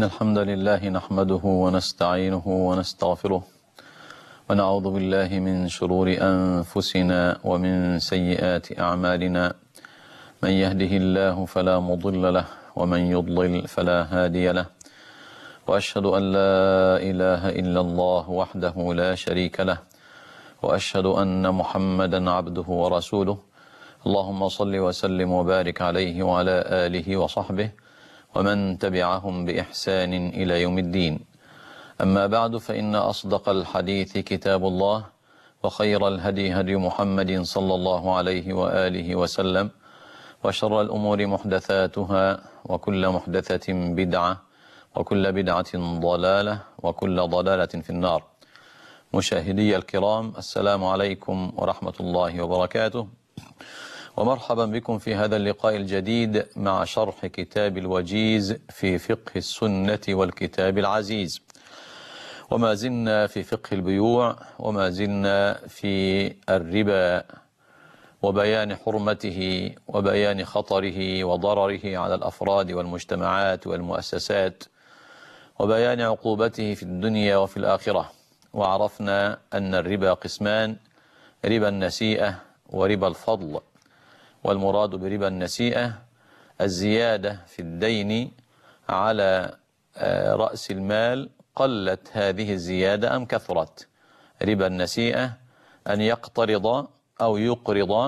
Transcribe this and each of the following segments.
إن الحمد لله نحمده ونستعينه ونستغفره ونعوذ بالله من شرور أنفسنا ومن سيئات أعمالنا من يهده الله فلا مضل له ومن يضلل فلا هادي له وأشهد أن لا إله إلا الله وحده لا شريك له وأشهد أن محمدا عبده ورسوله اللهم صل وسلم وبارك عليه وعلى آله وصحبه ومن تبعهم بإحسان إلى يوم الدين أما بعد فإن أصدق الحديث كتاب الله وخير الهدي هدي محمد صلى الله عليه وآله وسلم وشر الأمور محدثاتها وكل محدثة بدعة وكل بدعة ضلالة وكل ضلالة في النار مشاهدي الكرام السلام عليكم ورحمة الله وبركاته ومرحبا بكم في هذا اللقاء الجديد مع شرح كتاب الوجيز في فقه السنة والكتاب العزيز وما زلنا في فقه البيوع وما زلنا في الربا وبيان حرمته وبيان خطره وضرره على الأفراد والمجتمعات والمؤسسات وبيان عقوبته في الدنيا وفي الآخرة وعرفنا أن الربا قسمان ربا النسيئة وربا الفضل والمراد بربا النسيئة الزيادة في الدين على رأس المال قلت هذه الزيادة أم كثرت ربا النسيئة أن يقترض أو يقرض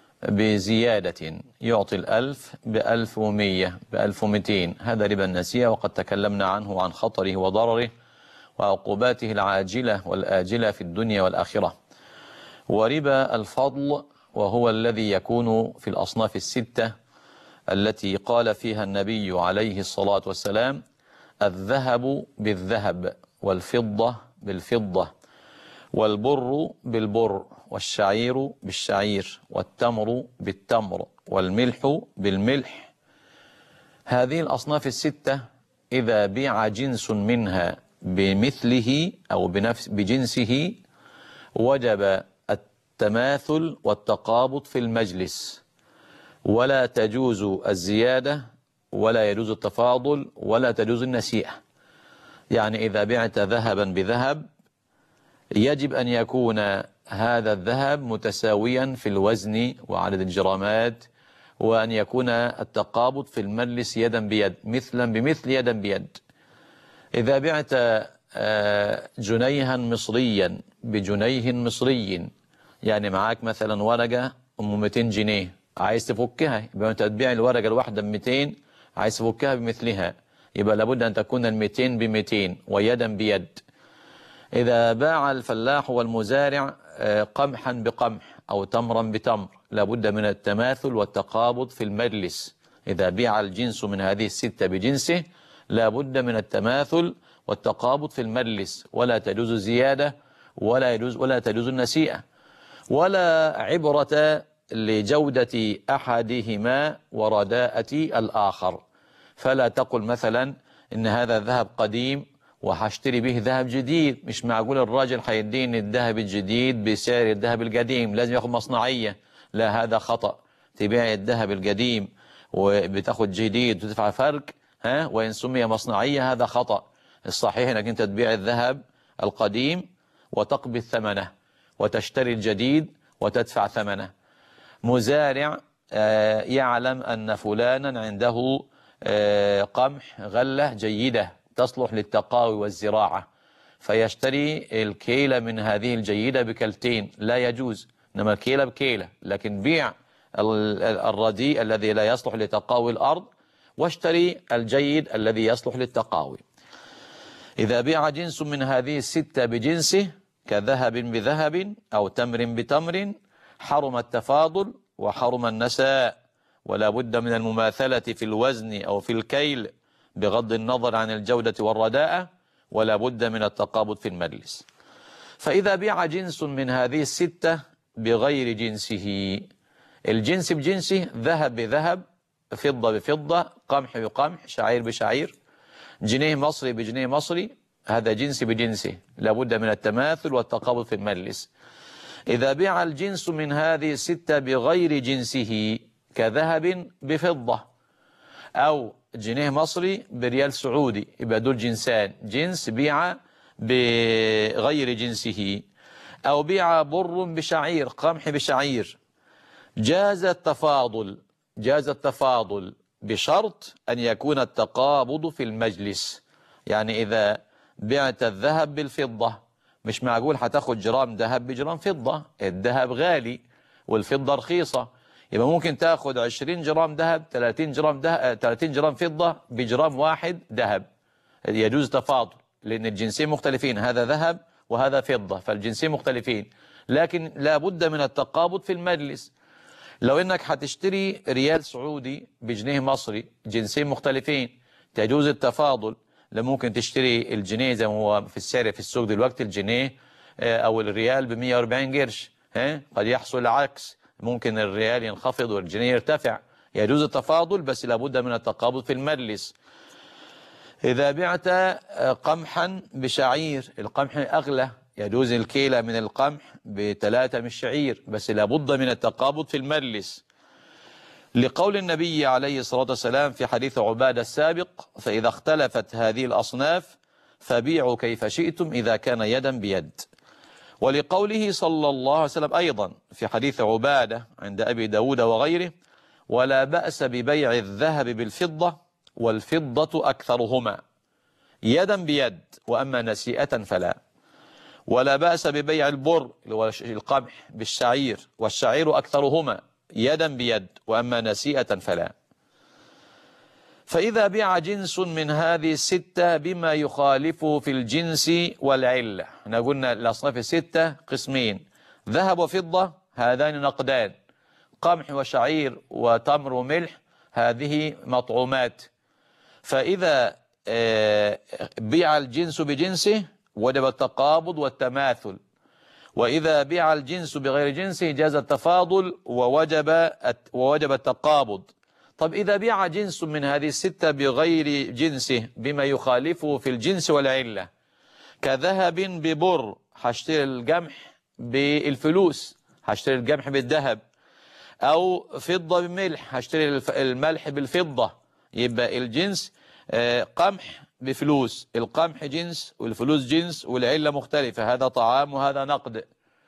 بزيادة يعطي الألف بألف ومية بألف ومتين هذا ربا النسيئة وقد تكلمنا عنه وعن خطره وضرره وعقوباته العاجلة والآجلة في الدنيا والآخرة وربا الفضل وهو الذي يكون في الأصناف الستة التي قال فيها النبي عليه الصلاة والسلام الذهب بالذهب والفضة بالفضة والبر بالبر والشعير بالشعير والتمر بالتمر والملح بالملح هذه الأصناف الستة إذا بيع جنس منها بمثله أو بنفس بجنسه وجب التماثل والتقابض في المجلس ولا تجوز الزيادة ولا يجوز التفاضل ولا تجوز النسيئة يعني إذا بعت ذهبا بذهب يجب أن يكون هذا الذهب متساويا في الوزن وعدد الجرامات وأن يكون التقابض في المجلس يدا بيد مثلا بمثل يدا بيد إذا بعت جنيها مصريا بجنيه مصري يعني معاك مثلا ورقة أم 200 جنيه عايز تفكها يبقى أنت تبيع الورقة الواحدة ب 200 عايز تفكها بمثلها يبقى لابد أن تكون ال 200 ب 200 ويدا بيد إذا باع الفلاح والمزارع قمحا بقمح أو تمرا بتمر لابد من التماثل والتقابض في المجلس إذا بيع الجنس من هذه الستة بجنسه لابد من التماثل والتقابض في المجلس ولا تجوز الزيادة ولا يجوز ولا تجوز النسيئة ولا عبرة لجودة أحدهما ورداءة الآخر فلا تقل مثلا إن هذا الذهب قديم وهشتري به ذهب جديد مش معقول الراجل هيديني الذهب الجديد بسعر الذهب القديم لازم ياخد مصنعية لا هذا خطأ تبيع الذهب القديم وبتاخد جديد وتدفع فرق ها وإن سمي مصنعية هذا خطأ الصحيح انك انت تبيع الذهب القديم وتقبض ثمنه وتشتري الجديد وتدفع ثمنه مزارع يعلم أن فلانا عنده قمح غلة جيدة تصلح للتقاوي والزراعة فيشتري الكيلة من هذه الجيدة بكلتين لا يجوز إنما الكيلة بكيلة لكن بيع الرديء الذي لا يصلح لتقاوي الأرض واشتري الجيد الذي يصلح للتقاوي إذا بيع جنس من هذه الستة بجنسه كذهب بذهب أو تمر بتمر حرم التفاضل وحرم النساء ولا بد من المماثلة في الوزن أو في الكيل بغض النظر عن الجودة والرداءة ولا بد من التقابض في المجلس فإذا بيع جنس من هذه الستة بغير جنسه الجنس بجنسه ذهب بذهب فضة بفضة قمح بقمح شعير بشعير جنيه مصري بجنيه مصري هذا جنس بجنسه لابد من التماثل والتقابض في المجلس إذا بيع الجنس من هذه الستة بغير جنسه كذهب بفضة أو جنيه مصري بريال سعودي يبقى دول جنسان جنس بيع بغير جنسه أو بيع بر بشعير قمح بشعير جاز التفاضل جاز التفاضل بشرط أن يكون التقابض في المجلس يعني إذا بعت الذهب بالفضة مش معقول هتاخد جرام ذهب بجرام فضة الذهب غالي والفضة رخيصة يبقى ممكن تاخد 20 جرام ذهب 30 جرام ده 30 جرام فضة بجرام واحد ذهب يجوز تفاضل لأن الجنسين مختلفين هذا ذهب وهذا فضة فالجنسين مختلفين لكن لابد من التقابض في المجلس لو انك هتشتري ريال سعودي بجنيه مصري جنسين مختلفين تجوز التفاضل ممكن تشتري الجنيه زي ما هو في السعر في السوق دلوقتي الجنيه او الريال ب 140 قرش ها قد يحصل العكس ممكن الريال ينخفض والجنيه يرتفع يجوز التفاضل بس لابد من التقابض في المجلس إذا بعت قمحا بشعير القمح أغلى يجوز الكيلة من القمح بثلاثة من الشعير بس لابد من التقابض في المجلس لقول النبي عليه الصلاة والسلام في حديث عبادة السابق فإذا اختلفت هذه الأصناف فبيعوا كيف شئتم إذا كان يدا بيد ولقوله صلى الله عليه وسلم أيضا في حديث عبادة عند أبي داود وغيره ولا بأس ببيع الذهب بالفضة والفضة أكثرهما يدا بيد وأما نسيئة فلا ولا بأس ببيع البر القمح بالشعير والشعير أكثرهما يدا بيد وأما نسيئة فلا فإذا بيع جنس من هذه الستة بما يخالفه في الجنس والعلة احنا قلنا الأصناف الستة قسمين ذهب وفضة هذان نقدان قمح وشعير وتمر وملح هذه مطعومات فإذا بيع الجنس بجنسه وجب التقابض والتماثل وإذا بيع الجنس بغير جنسه جاز التفاضل ووجب ووجب التقابض طب إذا بيع جنس من هذه الستة بغير جنسه بما يخالفه في الجنس والعلة كذهب ببر هشتري القمح بالفلوس هشتري القمح بالذهب أو فضة بملح هشتري الملح بالفضة يبقى الجنس قمح بفلوس القمح جنس والفلوس جنس والعلة مختلفة هذا طعام وهذا نقد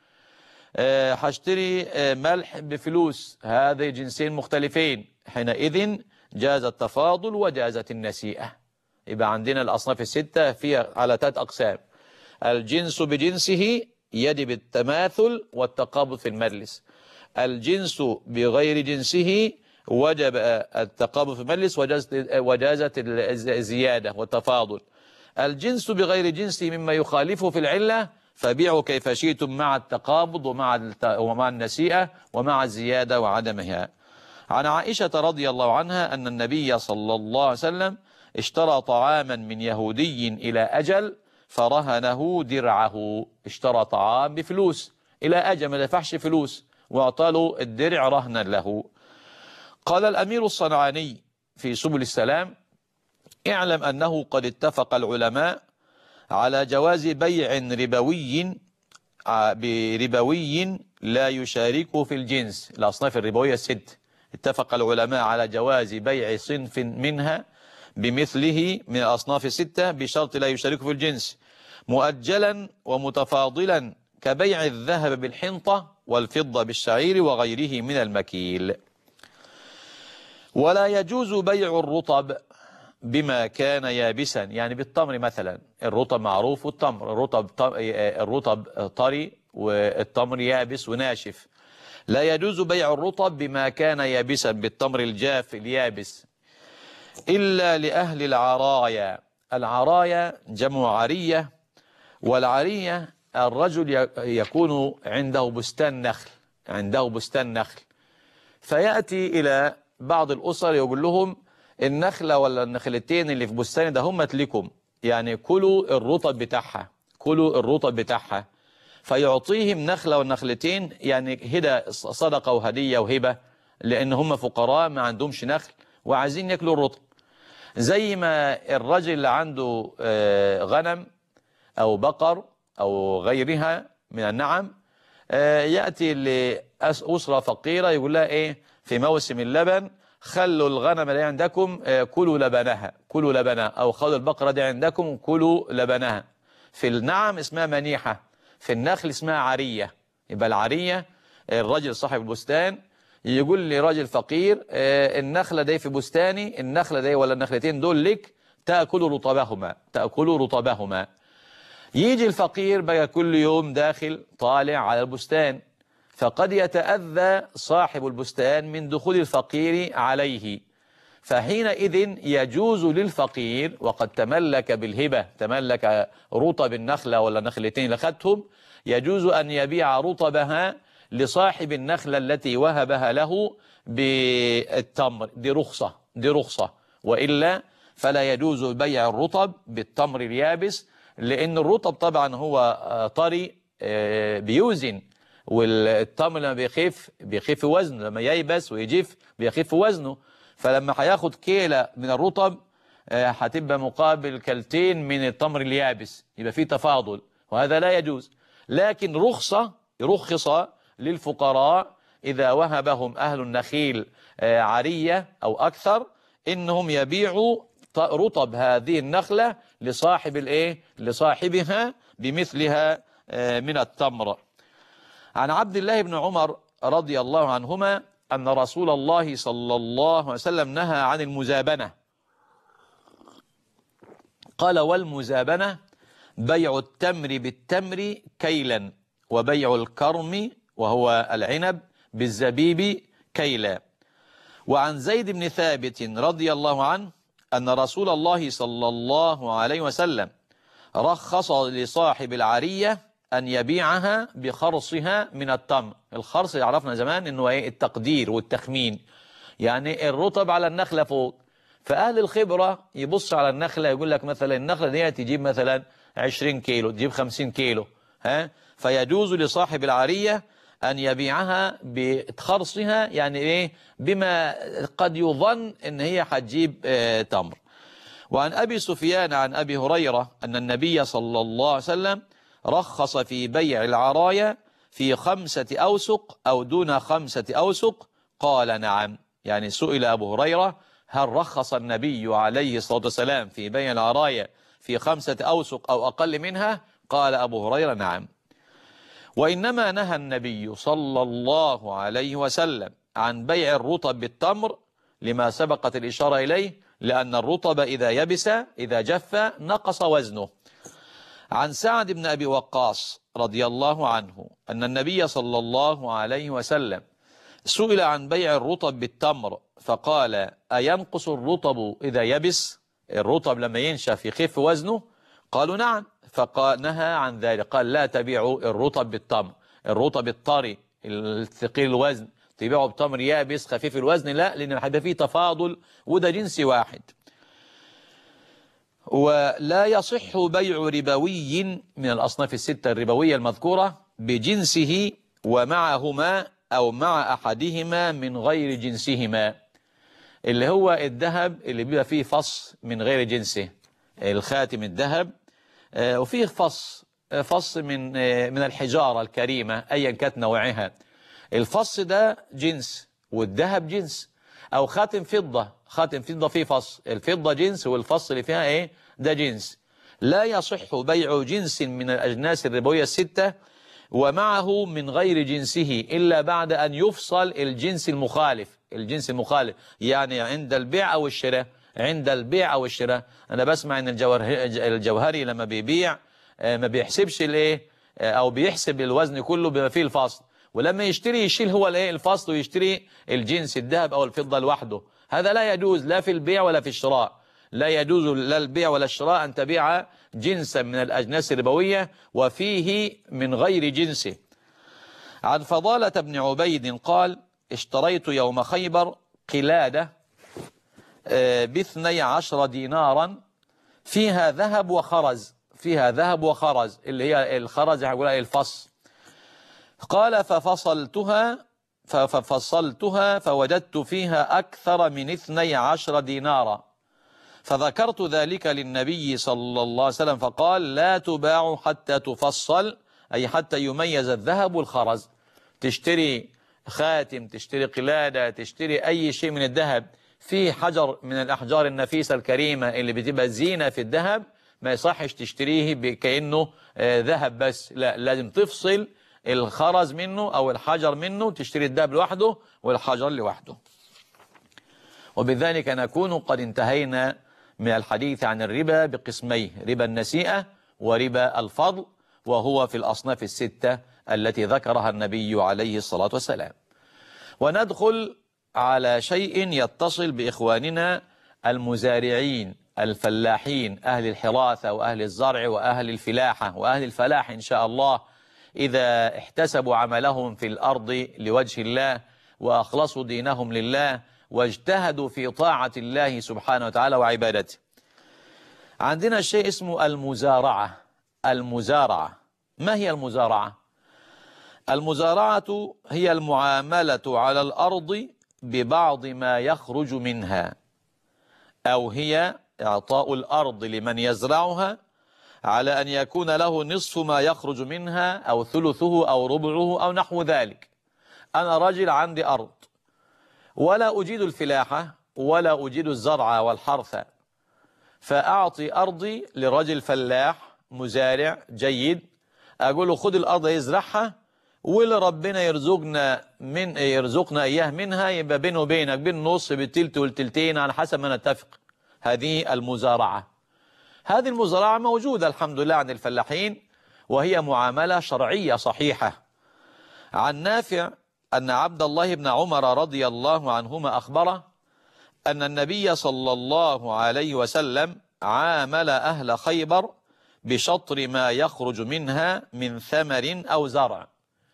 هشتري ملح بفلوس هذه جنسين مختلفين حينئذ جاز التفاضل وجازت النسيئة يبقى عندنا الأصناف الستة فيها على ثلاث أقسام الجنس بجنسه يجب التماثل والتقابض في المجلس الجنس بغير جنسه وجب التقابض في المجلس وجازت الزيادة والتفاضل الجنس بغير جنسه مما يخالفه في العلة فبيعوا كيف شئتم مع التقابض ومع ومع النسيئة ومع الزيادة وعدمها عن عائشة رضي الله عنها أن النبي صلى الله عليه وسلم اشترى طعاما من يهودي إلى أجل فرهنه درعه اشترى طعام بفلوس إلى أجل ما دفعش فلوس واعطاله الدرع رهنا له قال الأمير الصنعاني في سبل السلام اعلم أنه قد اتفق العلماء على جواز بيع ربوي بربوي لا يشاركه في الجنس الأصناف الربوية الست اتفق العلماء على جواز بيع صنف منها بمثله من الأصناف الستة بشرط لا يشاركه في الجنس مؤجلا ومتفاضلا كبيع الذهب بالحنطة والفضة بالشعير وغيره من المكيل ولا يجوز بيع الرطب بما كان يابسا يعني بالتمر مثلا الرطب معروف والتمر الرطب الرطب طري والتمر يابس وناشف لا يجوز بيع الرطب بما كان يابسا بالتمر الجاف اليابس إلا لأهل العرايا العرايا جمع عرية والعرية الرجل يكون عنده بستان نخل عنده بستان نخل فيأتي إلى بعض الأسر يقول لهم النخلة ولا النخلتين اللي في بستاني ده هم لكم يعني كلوا الرطب بتاعها كلوا الرطب بتاعها فيعطيهم نخلة والنخلتين يعني هدى صدقة وهدية وهبة لأن هم فقراء ما عندهمش نخل وعايزين ياكلوا الرطب زي ما الرجل اللي عنده غنم أو بقر أو غيرها من النعم يأتي لأسرة فقيرة يقول لها إيه في موسم اللبن خلوا الغنم اللي عندكم آه، كلوا لبنها كلوا لبنها أو خلوا البقرة دي عندكم كلوا لبنها في النعم اسمها منيحة في النخل اسمها عرية يبقى العرية الرجل صاحب البستان يقول لراجل فقير آه، النخلة دي في بستاني النخلة دي ولا النخلتين دول لك تأكل رطبهما تأكل رطبهما يجي الفقير بقى كل يوم داخل طالع على البستان فقد يتأذى صاحب البستان من دخول الفقير عليه فحينئذ يجوز للفقير وقد تملك بالهبة تملك رطب النخلة ولا نخلتين لخدهم يجوز أن يبيع رطبها لصاحب النخلة التي وهبها له بالتمر دي رخصة دي رخصة وإلا فلا يجوز بيع الرطب بالتمر اليابس لأن الرطب طبعا هو آه، طري آه، بيوزن والتمر لما بيخف بيخف وزنه لما ييبس ويجف بيخف وزنه فلما هياخد كيلة من الرطب آه، هتبقى مقابل كلتين من التمر اليابس يبقى في تفاضل وهذا لا يجوز لكن رخصة رخص للفقراء إذا وهبهم أهل النخيل آه، عرية أو أكثر إنهم يبيعوا ط- رطب هذه النخلة لصاحب الإيه لصاحبها بمثلها آه، من التمر عن عبد الله بن عمر رضي الله عنهما أن رسول الله صلى الله عليه وسلم نهى عن المزابنة قال والمزابنة بيع التمر بالتمر كيلا وبيع الكرم وهو العنب بالزبيب كيلا وعن زيد بن ثابت رضي الله عنه أن رسول الله صلى الله عليه وسلم رخص لصاحب العرية أن يبيعها بخرصها من التمر الخرص عرفنا زمان أنه إيه التقدير والتخمين يعني الرطب على النخلة فوق فأهل الخبرة يبص على النخلة يقول لك مثلا النخلة دي تجيب مثلا 20 كيلو تجيب 50 كيلو ها فيجوز لصاحب العرية أن يبيعها بخرصها يعني إيه بما قد يظن أن هي هتجيب آه تمر وعن أبي سفيان عن أبي هريرة أن النبي صلى الله عليه وسلم رخص في بيع العرايا في خمسة أوسق أو دون خمسة أوسق قال نعم يعني سئل أبو هريرة هل رخص النبي عليه الصلاة والسلام في بيع العرايا في خمسة أوسق أو أقل منها قال أبو هريرة نعم وإنما نهى النبي صلى الله عليه وسلم عن بيع الرطب بالتمر لما سبقت الإشارة إليه لأن الرطب إذا يبس إذا جف نقص وزنه عن سعد بن أبي وقاص رضي الله عنه أن النبي صلى الله عليه وسلم سئل عن بيع الرطب بالتمر فقال أينقص الرطب إذا يبس الرطب لما ينشف يخف وزنه قالوا نعم فقال نهى عن ذلك قال لا تبيعوا الرطب بالتمر الرطب الطري الثقيل الوزن تبيعه بتمر يابس خفيف الوزن لا لأن هيبقى فيه تفاضل وده جنس واحد ولا يصح بيع ربوي من الأصناف الستة الربوية المذكورة بجنسه ومعهما أو مع أحدهما من غير جنسهما اللي هو الذهب اللي بيبقى فيه فص من غير جنسه الخاتم الذهب آه، وفيه فص آه، فص من آه، من الحجارة الكريمة أيا كانت نوعها الفص ده جنس والذهب جنس أو خاتم فضة خاتم فضة فيه فص الفضة جنس والفص اللي فيها إيه ده جنس لا يصح بيع جنس من الأجناس الربوية الستة ومعه من غير جنسه إلا بعد أن يفصل الجنس المخالف الجنس المخالف يعني عند البيع أو الشراء عند البيع أو الشراء أنا بسمع أن الجوهري, الجوهري لما بيبيع آه، ما بيحسبش الايه آه، أو بيحسب الوزن كله بما فيه الفصل ولما يشتري يشيل هو الايه الفصل ويشتري الجنس الذهب أو الفضة لوحده هذا لا يجوز لا في البيع ولا في الشراء لا يجوز لا البيع ولا الشراء أن تبيع جنسا من الأجناس الربوية وفيه من غير جنسه عن فضالة بن عبيد قال اشتريت يوم خيبر قلادة آه، باثني عشر دينارا فيها ذهب وخرز فيها ذهب وخرز اللي هي الخرز هقول عليه الفص قال ففصلتها ف- ففصلتها فوجدت فيها أكثر من اثني عشر دينارا فذكرت ذلك للنبي صلى الله عليه وسلم فقال لا تباع حتى تفصل أي حتى يميز الذهب والخرز تشتري خاتم تشتري قلادة تشتري أي شيء من الذهب في حجر من الأحجار النفيسة الكريمة اللي بتبقى زينة في الذهب ما يصحش تشتريه كأنه ذهب بس لا لازم تفصل الخرز منه أو الحجر منه تشتري الذهب لوحده والحجر لوحده وبذلك نكون قد انتهينا من الحديث عن الربا بقسميه ربا النسيئة وربا الفضل وهو في الأصناف الستة التي ذكرها النبي عليه الصلاة والسلام وندخل على شيء يتصل بإخواننا المزارعين الفلاحين أهل الحراثة وأهل الزرع وأهل الفلاحة وأهل الفلاح إن شاء الله إذا احتسبوا عملهم في الأرض لوجه الله وأخلصوا دينهم لله واجتهدوا في طاعة الله سبحانه وتعالى وعبادته عندنا شيء اسمه المزارعة المزارعة ما هي المزارعة؟ المزارعة هي المعاملة على الأرض ببعض ما يخرج منها أو هي إعطاء الأرض لمن يزرعها على أن يكون له نصف ما يخرج منها أو ثلثه أو ربعه أو نحو ذلك أنا رجل عندي أرض ولا أجيد الفلاحة ولا أجيد الزرع والحرث فأعطي أرضي لرجل فلاح مزارع جيد أقول له خد الأرض يزرعها واللي ربنا يرزقنا من يرزقنا إياه منها يبقى بينه وبينك بين نص بالتلت والتلتين على حسب ما نتفق هذه المزارعة هذه المزارعة موجودة الحمد لله عند الفلاحين وهي معاملة شرعية صحيحة عن نافع أن عبد الله بن عمر رضي الله عنهما أخبره أن النبي صلى الله عليه وسلم عامل أهل خيبر بشطر ما يخرج منها من ثمر أو زرع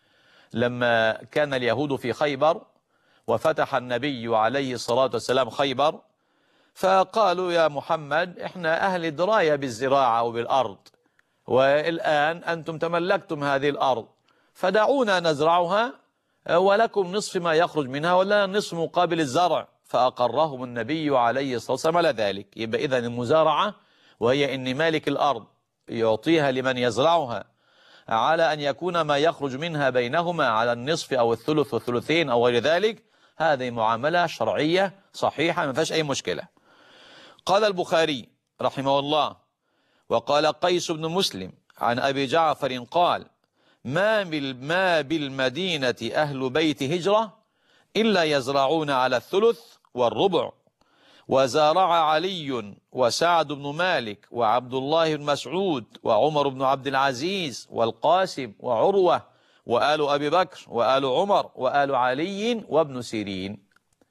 لما كان اليهود في خيبر وفتح النبي عليه الصلاة والسلام خيبر فقالوا يا محمد احنا أهل دراية بالزراعة وبالأرض والآن أنتم تملكتم هذه الأرض فدعونا نزرعها ولكم نصف ما يخرج منها ولا نصف مقابل الزرع فأقرهم النبي عليه الصلاة والسلام على ذلك يبقى إذن المزارعة وهي إن مالك الأرض يعطيها لمن يزرعها على أن يكون ما يخرج منها بينهما على النصف أو الثلث والثلثين أو غير ذلك هذه معاملة شرعية صحيحة ما فيهاش أي مشكلة قال البخاري رحمه الله وقال قيس بن مسلم عن أبي جعفر قال ما, ما بالمدينة أهل بيت هجرة إلا يزرعون على الثلث والربع وزارع علي وسعد بن مالك وعبد الله بن مسعود وعمر بن عبد العزيز والقاسم وعروة وآل أبي بكر وآل عمر وآل علي وابن سيرين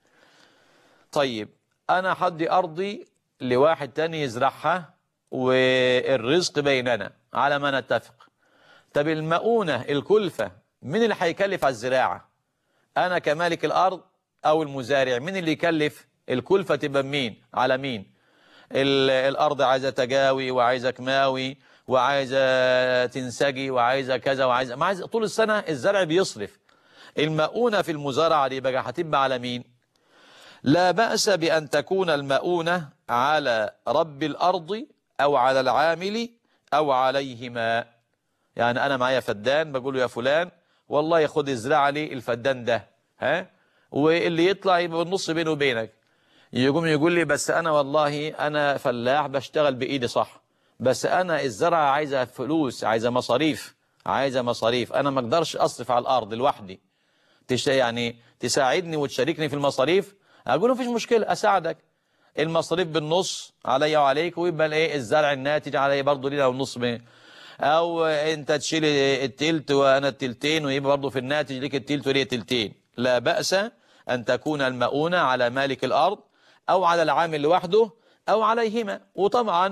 طيب أنا حدي أرضي لواحد تاني يزرعها والرزق بيننا على ما نتفق طب المؤونة الكلفة مين اللي هيكلف على الزراعة أنا كمالك الأرض أو المزارع مين اللي يكلف الكلفة تبقى مين على مين الأرض عايزة تجاوي وعايزة كماوي وعايزة تنسجي وعايزة كذا وعايزة ما عايزة طول السنة الزرع بيصرف المؤونة في المزارعة دي بقى هتبقى على مين لا بأس بأن تكون المؤونة على رب الأرض أو على العامل أو عليهما يعني أنا معايا فدان بقول له يا فلان والله خد ازرع لي الفدان ده ها واللي يطلع يبقى بالنص بينه وبينك يقوم يقول لي بس أنا والله أنا فلاح بشتغل بإيدي صح بس أنا الزرعة عايزة فلوس عايزة مصاريف عايزة مصاريف أنا ما اقدرش أصرف على الأرض لوحدي تش يعني تساعدني وتشاركني في المصاريف أقول له مفيش مشكلة أساعدك المصاريف بالنص علي وعليك ويبقى الايه الزرع الناتج علي برضه لينا والنص بيه. او انت تشيل التلت وانا التلتين ويبقى برضه في الناتج ليك التلت وليه تلتين لا بأس ان تكون المؤونة على مالك الارض او على العامل لوحده او عليهما وطبعا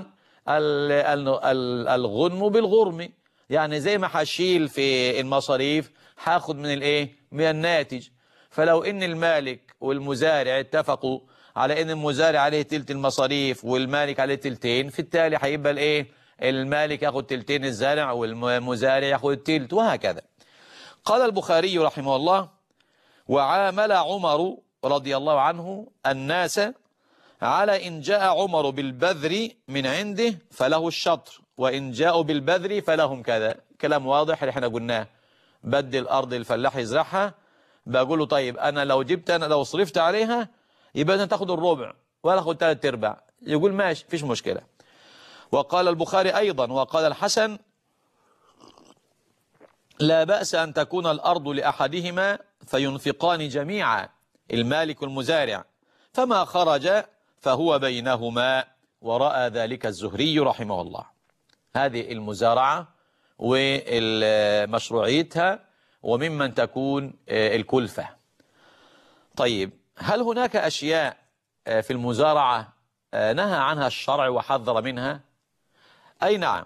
الغنم بالغرم يعني زي ما هشيل في المصاريف هاخد من الايه من الناتج فلو ان المالك والمزارع اتفقوا على ان المزارع عليه تلت المصاريف والمالك عليه تلتين في التالي هيبقى الايه المالك ياخد تلتين الزارع والمزارع ياخد التلت وهكذا قال البخاري رحمه الله وعامل عمر رضي الله عنه الناس على إن جاء عمر بالبذر من عنده فله الشطر وإن جاءوا بالبذر فلهم كذا كلام واضح اللي احنا قلناه بدي الأرض الفلاح يزرعها بقول له طيب انا لو جبت انا لو صرفت عليها يبقى انت تاخد الربع ولا اخد ثلاث ارباع يقول ماشي فيش مشكله وقال البخاري ايضا وقال الحسن لا بأس أن تكون الأرض لأحدهما فينفقان جميعا المالك المزارع فما خرج فهو بينهما ورأى ذلك الزهري رحمه الله هذه المزارعة ومشروعيتها وممن تكون الكلفة طيب هل هناك أشياء في المزارعة نهى عنها الشرع وحذر منها أي نعم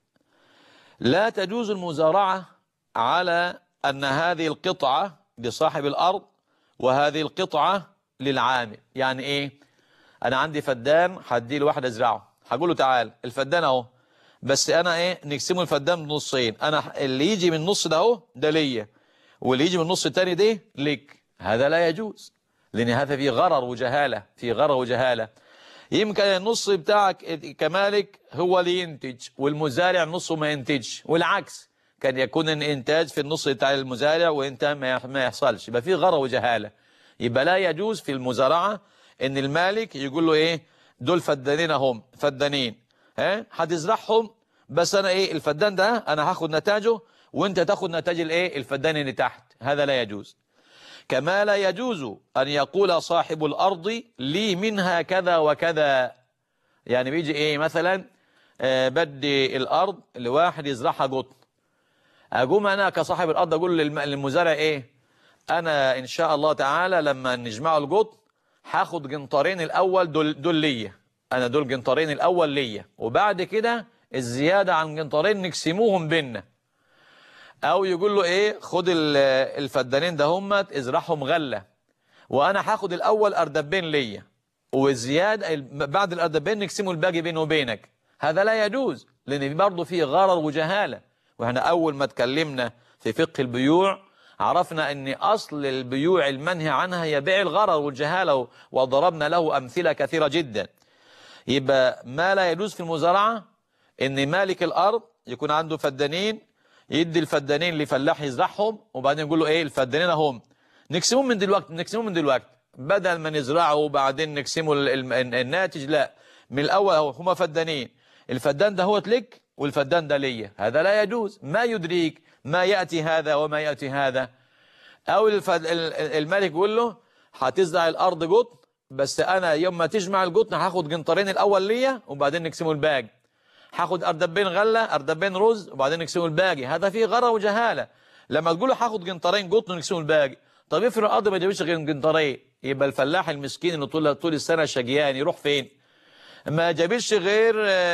لا تجوز المزارعة على أن هذه القطعة لصاحب الأرض وهذه القطعة للعامل يعني إيه أنا عندي فدان هدي له واحد أزرعه هقول له تعال الفدان أهو بس أنا إيه نقسمه الفدان بنصين أنا اللي يجي من النص ده أهو ده ليا واللي يجي من النص التاني ده ليك هذا لا يجوز لأن هذا فيه غرر وجهالة في غرر وجهالة يمكن النص بتاعك كمالك هو اللي ينتج والمزارع نصه ما ينتجش والعكس كان يكون الانتاج في النص بتاع المزارع وانت ما يحصلش يبقى في غرر وجهاله يبقى لا يجوز في المزارعه ان المالك يقول له ايه دول فدانين اهم فدانين ها هتزرعهم بس انا ايه الفدان ده انا هاخد نتاجه وانت تاخد نتاج الايه الفدان اللي تحت هذا لا يجوز كما لا يجوز ان يقول صاحب الارض لي منها كذا وكذا يعني بيجي ايه مثلا آه بدي الارض لواحد يزرعها قطن اقوم انا كصاحب الارض اقول للمزارع ايه انا ان شاء الله تعالى لما نجمعوا القطن هاخد جنطرين الاول دول دول ليا انا دول جنطرين الاول ليا وبعد كده الزياده عن جنطرين نقسموهم بينا او يقول له ايه خد الفدانين ده هم ازرعهم غله وانا هاخد الاول اردبين ليا والزياده بعد الاردبين نقسموا الباقي بيني وبينك هذا لا يجوز لان برضه فيه غرر وجهاله واحنا اول ما اتكلمنا في فقه البيوع عرفنا ان اصل البيوع المنهي عنها هي بيع الغرر والجهاله وضربنا له امثله كثيره جدا يبقى ما لا يجوز في المزارعه ان مالك الارض يكون عنده فدانين يدي الفدانين لفلاح يزرعهم وبعدين يقول له ايه الفدانين اهم نقسمهم من دلوقتي نقسمهم من دلوقتي بدل ما نزرعه وبعدين نقسمه الناتج لا من الاول هما فدانين الفدان ده هو لك والفدان ده ليا هذا لا يجوز ما يدريك ما يأتي هذا وما يأتي هذا أو الفد... الملك يقول له هتزرع الأرض قطن بس أنا يوم ما تجمع القطن هاخد جنطرين الأول ليا وبعدين نقسمه الباقي هاخد أردبين غلة أردبين رز وبعدين نقسمه الباقي هذا فيه غرة وجهالة لما تقول له هاخد جنطرين قطن ونقسمه الباقي طب افرض الأرض ما جابتش غير جنطرين يبقى الفلاح المسكين اللي طول طول السنة شقيان يروح فين؟ ما جابش غير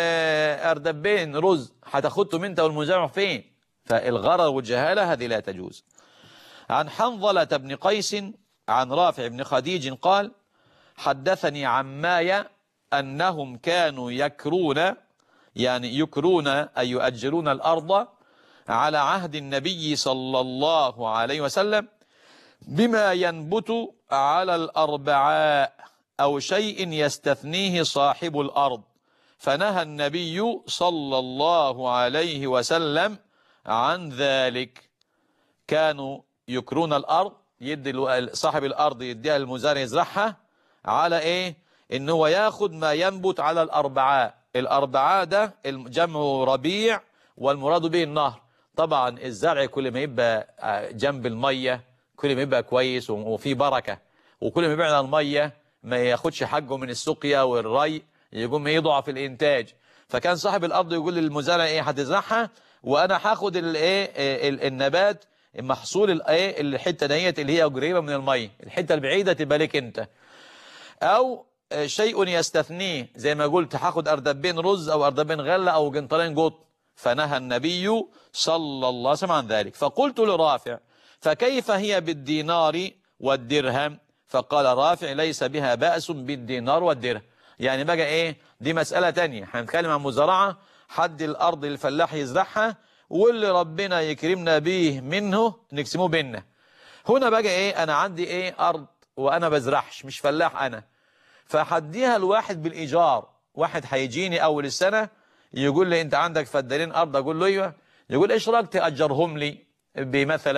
أردبين رز هتاخدهم انت والمزارع فين فالغرر والجهالة هذه لا تجوز عن حنظلة بن قيس عن رافع بن خديج قال حدثني عماي أنهم كانوا يكرون يعني يكرون أي يؤجرون الأرض على عهد النبي صلى الله عليه وسلم بما ينبت على الأربعاء أو شيء يستثنيه صاحب الأرض فنهى النبي صلى الله عليه وسلم عن ذلك كانوا يكرون الأرض يدي صاحب الأرض يديها المزارع يزرعها على إيه إن هو ياخد ما ينبت على الأربعاء الأربعاء ده جمع ربيع والمراد به النهر طبعا الزرع كل ما يبقى جنب المية كل ما يبقى كويس وفي بركة وكل ما يبعد عن المية ما ياخدش حقه من السقيا والري يقوم يضعف الانتاج فكان صاحب الارض يقول للمزارع ايه هتزرعها وانا هاخد الايه النبات محصول الايه الحته ديت اللي هي قريبه من الميه الحته البعيده تبقى لك انت او شيء يستثنيه زي ما قلت هاخد اردبين رز او اردبين غله او جنطرين قط فنهى النبي صلى الله عليه وسلم عن ذلك فقلت لرافع فكيف هي بالدينار والدرهم فقال رافع ليس بها بأس بالدينار والدرهم يعني بقى ايه دي مسألة تانية هنتكلم عن مزارعة حد الأرض الفلاح يزرعها واللي ربنا يكرمنا به منه نقسمه بينا هنا بقى ايه انا عندي ايه ارض وانا بزرعش مش فلاح انا فحديها الواحد بالايجار واحد هيجيني اول السنة يقول لي انت عندك فدانين ارض اقول له ايوه يقول ايش رايك تاجرهم لي بمثلا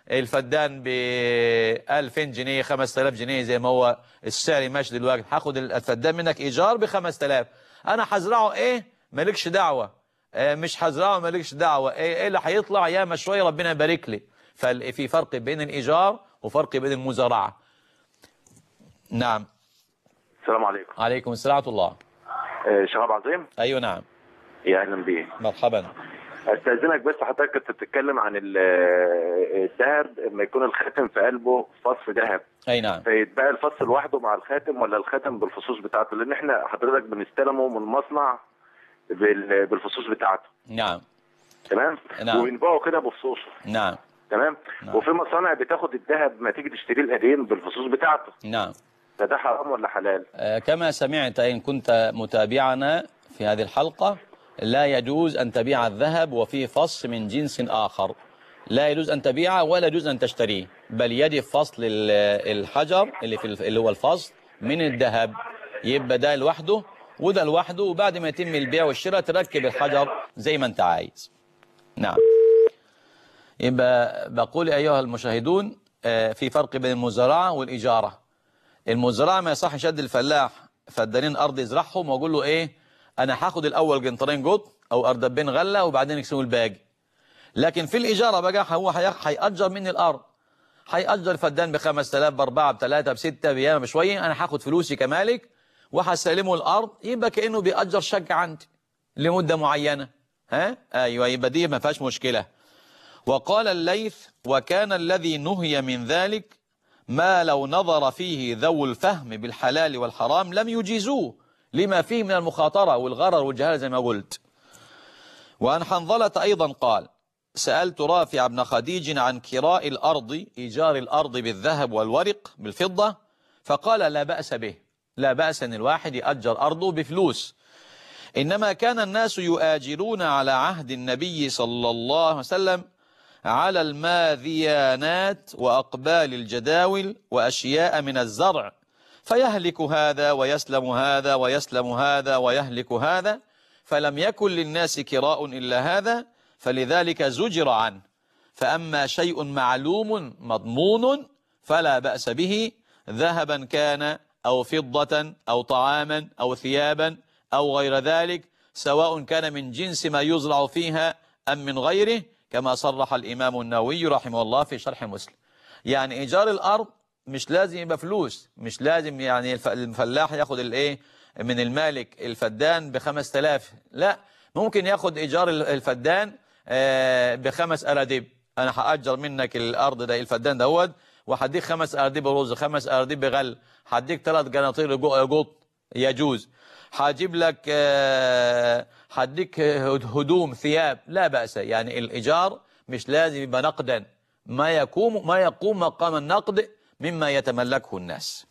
الفدان ب 2000 جنيه 5000 جنيه زي ما هو السعر ماشي دلوقتي هاخد الفدان منك ايجار ب 5000 انا هزرعه ايه مالكش دعوه آه، مش هزرعه مالكش دعوه ايه إيه اللي هيطلع ياما شويه ربنا يبارك لي ففي فرق بين الايجار وفرق بين المزارعه نعم السلام عليكم عليكم السلام ورحمه الله آه، شباب عظيم ايوه نعم يا اهلا بيه مرحبا استاذنك بس حضرتك كنت بتتكلم عن ال- آه، الذهب لما يكون الخاتم في قلبه فص ذهب اي نعم فيتبقى الفص لوحده مع الخاتم ولا الخاتم بالفصوص بتاعته لان احنا حضرتك بنستلمه من مصنع بال- بالفصوص بتاعته نعم تمام نعم. وبنبيعه كده بفصوصه نعم تمام نعم. وفي مصانع بتاخد الذهب ما تيجي تشتريه القديم بالفصوص بتاعته نعم فده حرام ولا حلال آه، كما سمعت إن كنت متابعنا في هذه الحلقة لا يجوز أن تبيع الذهب وفيه فص من جنس آخر لا يجوز أن تبيعه ولا يجوز أن تشتريه بل يجب فصل ال- الحجر اللي في الف- اللي هو الفصل من الذهب يبقى ده لوحده وده لوحده وبعد ما يتم البيع والشراء تركب الحجر زي ما أنت عايز نعم يبقى بقول أيها المشاهدون آه، في فرق بين المزارعة والإجارة المزرعة ما يصح يشد الفلاح فدانين أرض يزرعهم وأقول له إيه أنا هاخد الأول جنطرين جط أو أردبين غلة وبعدين يكسبوا الباقي لكن في الإجارة بقى هو هيخ- هيأجر مني الأرض هيأجر فدان ب 5000 ب 4 ب 3 ب 6 بياما بشوية أنا هاخد فلوسي كمالك وهسلمه الأرض يبقى كأنه بيأجر شقة عندي لمدة معينة ها أيوة يبقى دي ما فيهاش مشكلة وقال الليث وكان الذي نهي من ذلك ما لو نظر فيه ذو الفهم بالحلال والحرام لم يجيزوه لما فيه من المخاطرة والغرر والجهالة زي ما قلت وعن حنظلة أيضا قال سألت رافع بن خديج عن كراء الأرض إيجار الأرض بالذهب والورق بالفضة فقال لا بأس به لا بأس أن الواحد يأجر أرضه بفلوس إنما كان الناس يؤاجرون على عهد النبي صلى الله عليه وسلم على الماذيانات وأقبال الجداول وأشياء من الزرع فيهلك هذا ويسلم هذا ويسلم هذا ويهلك هذا فلم يكن للناس كراء إلا هذا فلذلك زجر عنه فأما شيء معلوم مضمون فلا بأس به ذهبا كان أو فضة أو طعاما أو ثيابا أو غير ذلك سواء كان من جنس ما يزرع فيها أم من غيره كما صرح الإمام النووي رحمه الله في شرح مسلم يعني إيجار الأرض مش لازم يبقى فلوس مش لازم يعني الف- الفلاح ياخد الايه من المالك الفدان ب 5000 لا ممكن ياخد إيجار ال- الفدان آه، بخمس أراديب أنا هأجر منك الأرض ده الفدان دوت وهديك خمس أراديب رز خمس أراديب بغل هديك ثلاث جناطير جو- قط يجوز هجيب لك آه، هديك هدوم ثياب لا بأس يعني الإيجار مش لازم يبقى نقدا ما يقوم ما يقوم مقام النقد مما يتملكه الناس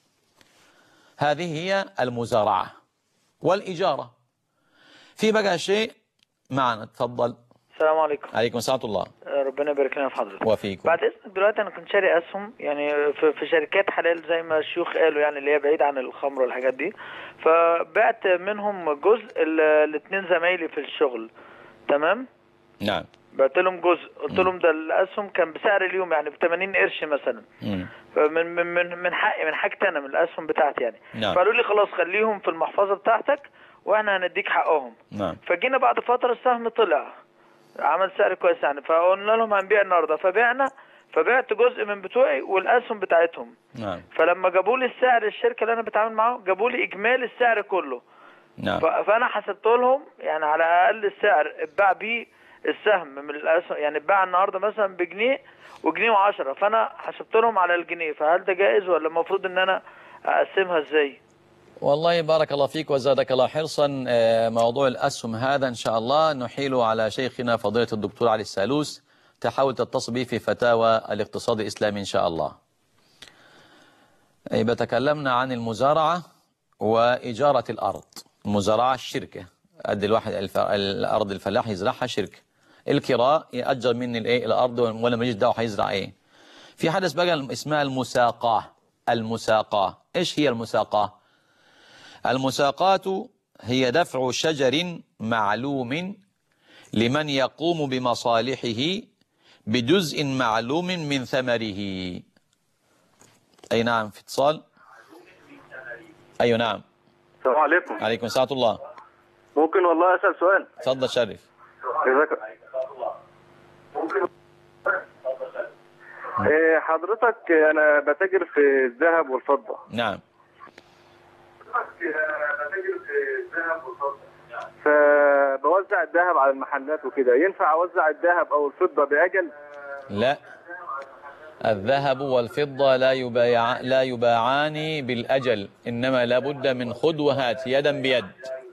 هذه هي المزارعة والإجارة في بقى شيء معنا تفضل السلام عليكم عليكم السلام ورحمة الله آه، ربنا يبارك لنا في حضرتك وفيكم بعد اذنك دلوقتي انا كنت شاري اسهم يعني في, في شركات حلال زي ما الشيوخ قالوا يعني اللي هي بعيد عن الخمر والحاجات دي فبعت منهم جزء الاثنين زمايلي في الشغل تمام نعم بعت لهم جزء قلت لهم ده الاسهم كان بسعر اليوم يعني ب 80 قرش مثلا مم. من من من من حقي من حاجتي انا من الاسهم بتاعتي يعني نعم. فقالوا لي خلاص خليهم في المحفظه بتاعتك واحنا هنديك حقهم نعم فجينا بعد فترة السهم طلع عمل سعر كويس يعني فقلنا لهم هنبيع النهارده فبعنا فبعت جزء من بتوعي والاسهم بتاعتهم نعم فلما جابوا لي السعر الشركه اللي انا بتعامل معاهم جابوا لي اجمالي السعر كله نعم ف- فانا حسبت لهم يعني على اقل السعر اتباع بيه السهم من الاسهم يعني اتباع النهارده مثلا بجنيه وجنيه وعشرة فانا حسبت لهم على الجنيه فهل ده جائز ولا المفروض ان انا اقسمها ازاي؟ والله بارك الله فيك وزادك الله حرصا آه، موضوع الأسهم هذا إن شاء الله نحيله على شيخنا فضيلة الدكتور علي السالوس تحاول تتصل به في فتاوى الاقتصاد الإسلامي إن شاء الله يبقى تكلمنا عن المزارعة وإجارة الأرض المزارعة الشركة قد الواحد الف... الأرض الفلاح يزرعها شركة الكراء يأجر مني الإيه الأرض ولا ماليش دعوة هيزرع إيه في حدث بقى اسمها المساقاة المساقاة إيش هي المساقاة المساقات هي دفع شجر معلوم لمن يقوم بمصالحه بجزء معلوم من ثمره أي نعم في اتصال أي نعم السلام عليكم عليكم ساعة الله ممكن والله اسال سؤال تفضل شرف جزاك إيه حضرتك انا بتاجر في الذهب والفضه نعم فبوزع الذهب على المحلات وكده ينفع اوزع الذهب او الفضه باجل لا الذهب والفضة لا يبايع لا يباعان بالأجل إنما لابد من خذ وهات يدا بيد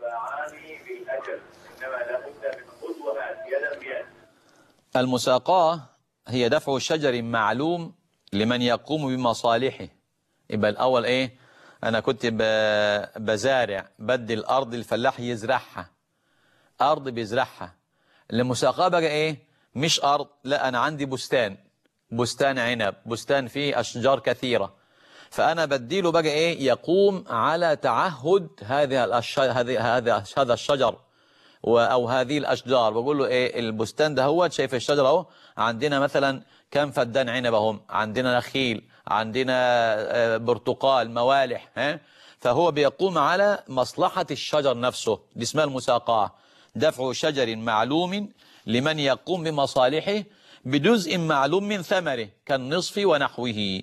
المساقاة هي دفع شجر معلوم لمن يقوم بمصالحه يبقى الأول إيه أنا كنت ب- بزارع بدي الأرض الفلاح يزرعها أرض بيزرعها المساقاة بقى إيه مش أرض لا أنا عندي بستان بستان عنب بستان فيه أشجار كثيرة فأنا بديله بقى إيه يقوم على تعهد هذه الأش... هذه هذا هذا الشجر و- أو هذه الأشجار بقول له إيه البستان ده هو شايف الشجرة أهو عندنا مثلا كم فدان عنب اهم عندنا نخيل عندنا آه، برتقال موالح ها فهو بيقوم على مصلحة الشجر نفسه دي اسمها المساقاة دفع شجر معلوم لمن يقوم بمصالحه بجزء معلوم من ثمره كالنصف ونحوه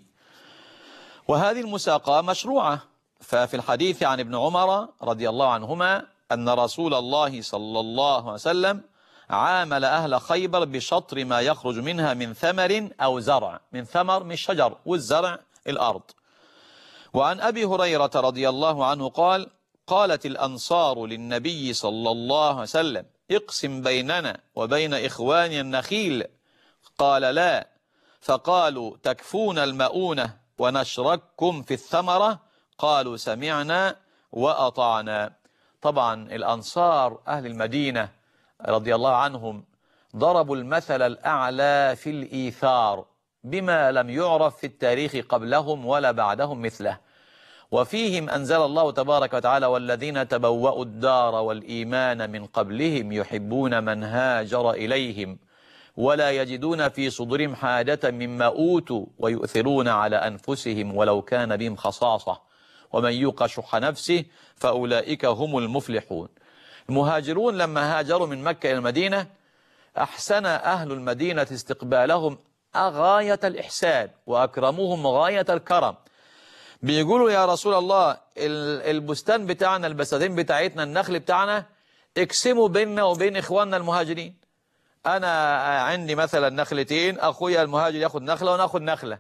وهذه المساقاة مشروعة ففي الحديث عن ابن عمر رضي الله عنهما أن رسول الله صلى الله عليه وسلم عامل أهل خيبر بشطر ما يخرج منها من ثمر أو زرع من ثمر من شجر والزرع الأرض وعن أبي هريرة رضي الله عنه قال قالت الأنصار للنبي صلى الله عليه وسلم اقسم بيننا وبين إخواني النخيل قال لا فقالوا تكفون المؤونة ونشرككم في الثمرة قالوا سمعنا وأطعنا طبعا الأنصار أهل المدينة رضي الله عنهم ضربوا المثل الأعلى في الإيثار بما لم يعرف في التاريخ قبلهم ولا بعدهم مثله وفيهم أنزل الله تبارك وتعالى والذين تبوأوا الدار والإيمان من قبلهم يحبون من هاجر إليهم ولا يجدون في صدورهم حاجة مما أوتوا ويؤثرون على أنفسهم ولو كان بهم خصاصة ومن يوق شح نفسه فأولئك هم المفلحون المهاجرون لما هاجروا من مكة إلى المدينة أحسن أهل المدينة استقبالهم غاية الإحسان وأكرموهم غاية الكرم بيقولوا يا رسول الله ال- البستان بتاعنا البساتين بتاعتنا النخل بتاعنا اقسموا بيننا وبين إخواننا المهاجرين أنا عندي مثلا نخلتين أخويا المهاجر ياخد نخلة وناخد نخلة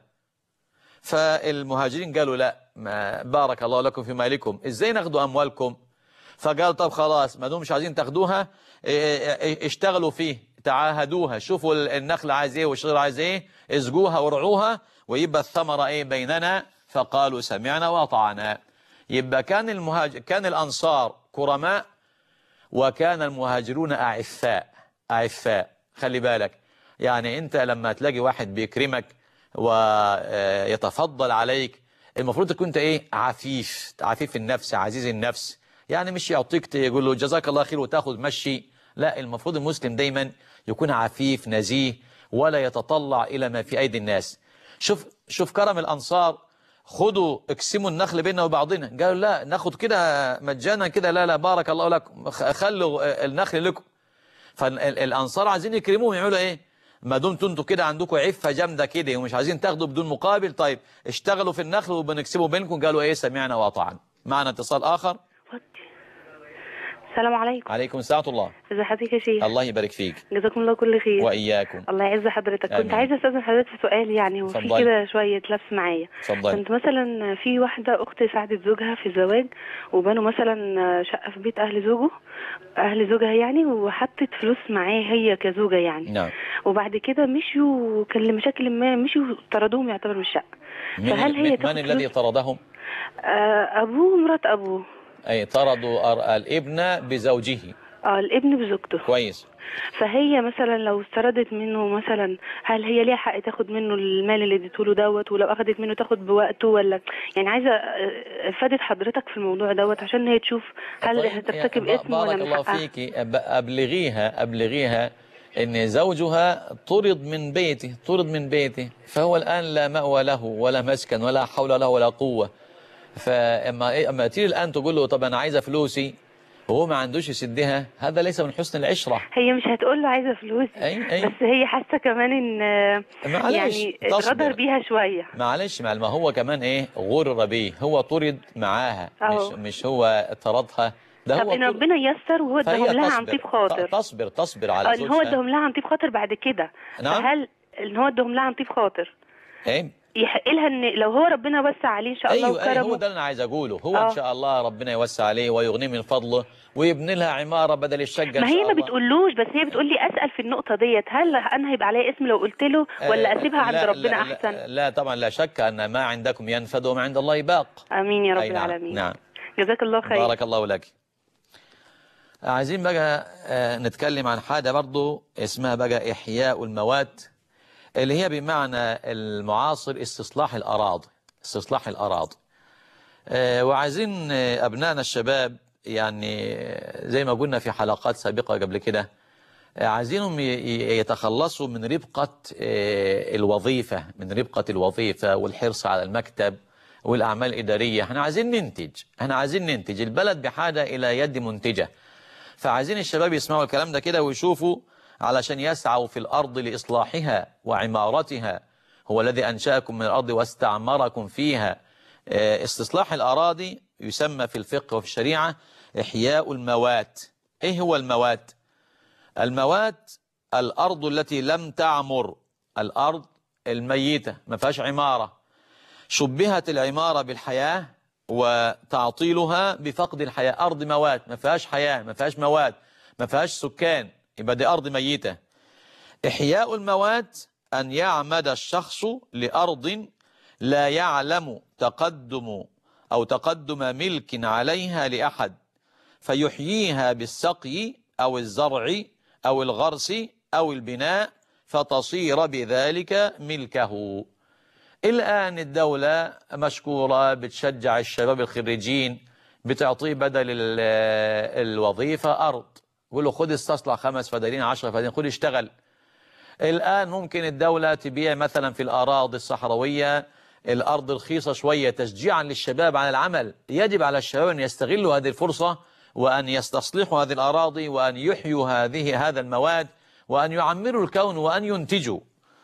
فالمهاجرين قالوا لا ما بارك الله لكم في مالكم ازاي ناخدوا أموالكم فقال طب خلاص ما دام مش عايزين تاخدوها اه، اه، اشتغلوا فيه تعاهدوها شوفوا ال- النخل عايز ايه والشجر عايز ايه اسقوها وارعوها ويبقى الثمرة ايه بيننا فقالوا سمعنا واطعنا يبقى كان المهاجر كان الانصار كرماء وكان المهاجرون أعفاء أعفاء خلي بالك يعني أنت لما تلاقي واحد بيكرمك ويتفضل عليك المفروض تكون أنت إيه عفيف عفيف النفس عزيز النفس يعني مش يعطيك تقول له جزاك الله خير وتاخد مشي لا المفروض المسلم دايما يكون عفيف نزيه ولا يتطلع إلى ما في أيدي الناس شوف شوف كرم الأنصار خدوا اقسموا النخل بيننا وبعضنا قالوا لا ناخد كده مجانا كده لا لا بارك الله لكم خ- خلوا النخل لكم فالانصار عايزين يكرموهم يعملوا ايه ما دمتوا انتوا كده عندكم عفه جامده كده ومش عايزين تاخدوا بدون مقابل طيب اشتغلوا في النخل وبنكسبه بينكم قالوا ايه سمعنا واطعنا معنا اتصال اخر السلام عليكم عليكم ساعة الله ازي حضرتك يا شيخ الله يبارك فيك جزاكم الله كل خير واياكم الله يعز حضرتك آمين. كنت عايزه استاذن حضرتك في سؤال يعني وفي اتفضلي. كده شويه لبس معايا اتفضلي كنت مثلا في واحده اخت ساعدت زوجها في الزواج وبنوا مثلا شقه في بيت اهل زوجه اهل زوجها يعني وحطت فلوس معاه هي كزوجه يعني نعم وبعد كده مشيوا كان لمشاكل ما مشيوا طردوهم يعتبر من الشقه من, فهل هي من, تاخد من الذي فلوس؟ طردهم آه ابوه ومرات ابوه اي طردوا أر- الابن بزوجه اه الابن بزوجته كويس فهي مثلا لو استردت منه مثلا هل هي ليها حق تاخد منه المال اللي اديته له دوت ولو اخدت منه تاخد بوقته ولا يعني عايزه آه، افاده حضرتك في الموضوع دوت عشان هي تشوف هل طيب، هترتكب يا- اسم ولا بارك من الله حقها فيك أب- أبلغيها أبلغيها ان زوجها طرد من بيته طرد من بيته فهو الان لا مأوى له ولا مسكن ولا حول له ولا قوة فاما إيه اما تيجي الان تقول له طب انا عايزه فلوسي وهو ما عندوش يسدها هذا ليس من حسن العشرة هي مش هتقول له عايزه فلوس أي- أي. بس هي حاسه كمان ان معلش، يعني تصبر. اتغدر بيها شويه معلش مع ما هو كمان ايه غرر بيه هو طرد معاها أهو. مش مش هو طردها ده طب هو ان طرد. ربنا يسر وهو اداهم فهي لها عن تصبر طيب خاطر ت- تصبر تصبر على اه ان هو زوجها اداهم لها عن طيب خاطر بعد كده نعم. فهل ان هو اداهم لها عن طيب خاطر ايه يحق لها ان لو هو ربنا وسع عليه ان شاء الله ايوه ايوه هو وكرمه ده اللي انا عايز اقوله هو آه. ان شاء الله ربنا يوسع عليه ويغنيه من فضله ويبني لها عماره بدل الشقه ما إن هي شاء ما الله. بتقولوش بس هي بتقول لي اسال في النقطه ديت هل انا هيبقى عليا اسم لو قلت له ولا آه، اسيبها عند لا ربنا لا احسن لا, لا طبعا لا شك ان ما عندكم ينفد وما عند الله باق امين يا رب أي نعم، العالمين نعم. جزاك الله خير بارك الله لك عايزين بقى آه، نتكلم عن حاجة برضو اسمها بقى إحياء المواد اللي هي بمعنى المعاصر استصلاح الأراضي استصلاح الأراضي آه، وعايزين آه، أبنائنا الشباب يعني آه، زي ما قلنا في حلقات سابقة قبل كده آه، عايزينهم ي- ي- يتخلصوا من ربقة آه، الوظيفة من ربقة الوظيفة والحرص على المكتب والأعمال الإدارية احنا عايزين ننتج احنا عايزين ننتج البلد بحاجة إلى يد منتجة فعايزين الشباب يسمعوا الكلام ده كده ويشوفوا علشان يسعوا في الأرض لإصلاحها وعمارتها هو الذي أنشأكم من الأرض واستعمركم فيها آه، استصلاح الأراضي يسمى في الفقه وفي الشريعة إحياء الموات إيه هو الموات؟ الموات الأرض التي لم تعمر الأرض الميتة ما فيهاش عمارة شبهت العمارة بالحياة وتعطيلها بفقد الحياة أرض موات ما فيهاش حياة ما فيهاش مواد ما فيهاش سكان يبقى دي أرض ميتة إحياء الموات أن يعمد الشخص لأرض لا يعلم تقدم أو تقدم ملك عليها لأحد فيحييها بالسقي أو الزرع أو الغرس أو البناء فتصير بذلك ملكه الآن الدولة مشكورة بتشجع الشباب الخريجين بتعطيه بدل ال- الوظيفة أرض يقول له خد استصلح خمس فدانين عشرة فدانين خد اشتغل الآن ممكن الدولة تبيع مثلا في الأراضي الصحراوية الأرض رخيصة شوية تشجيعا للشباب على العمل يجب على الشباب أن يستغلوا هذه الفرصة وأن يستصلحوا هذه الأراضي وأن يحيوا هذه هذا المواد وأن يعمروا الكون وأن ينتجوا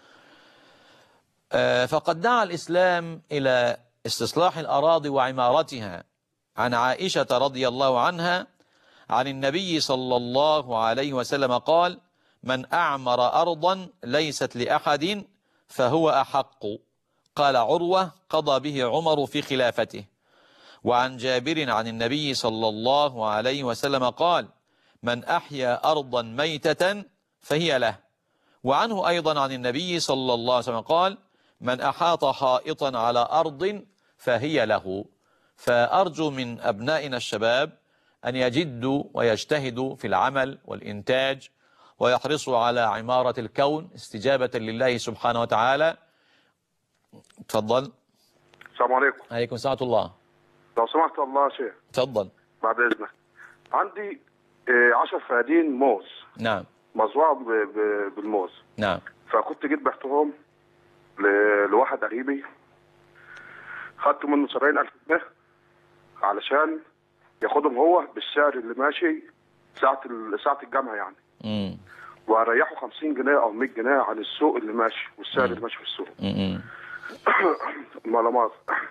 آه، فقد دعا الإسلام إلى استصلاح الأراضي وعمارتها عن عائشة رضي الله عنها عن النبي صلى الله عليه وسلم قال من أعمر أرضا ليست لأحد فهو أحق قال عروة قضى به عمر في خلافته وعن جابر عن النبي صلى الله عليه وسلم قال من أحيا أرضا ميتة فهي له وعنه أيضا عن النبي صلى الله عليه وسلم قال من أحاط حائطا على أرض فهي له فأرجو من أبنائنا الشباب أن يجدوا ويجتهدوا في العمل والإنتاج ويحرصوا على عمارة الكون استجابة لله سبحانه وتعالى تفضل السلام عليكم عليكم ساعة الله لو سمحت الله يا شيخ تفضل بعد اذنك عندي آه، 10 فدادين موز نعم مزروعه ب- ب- بالموز نعم فكنت جيت بعتهم ل- لواحد قريبي خدت منه 70000 جنيه علشان ياخدهم هو بالسعر اللي ماشي ساعة ال- ساعة الجامعة يعني مم. واريحه 50 جنيه او 100 جنيه عن السوق اللي ماشي والسعر اللي ماشي في السوق مم. معلومات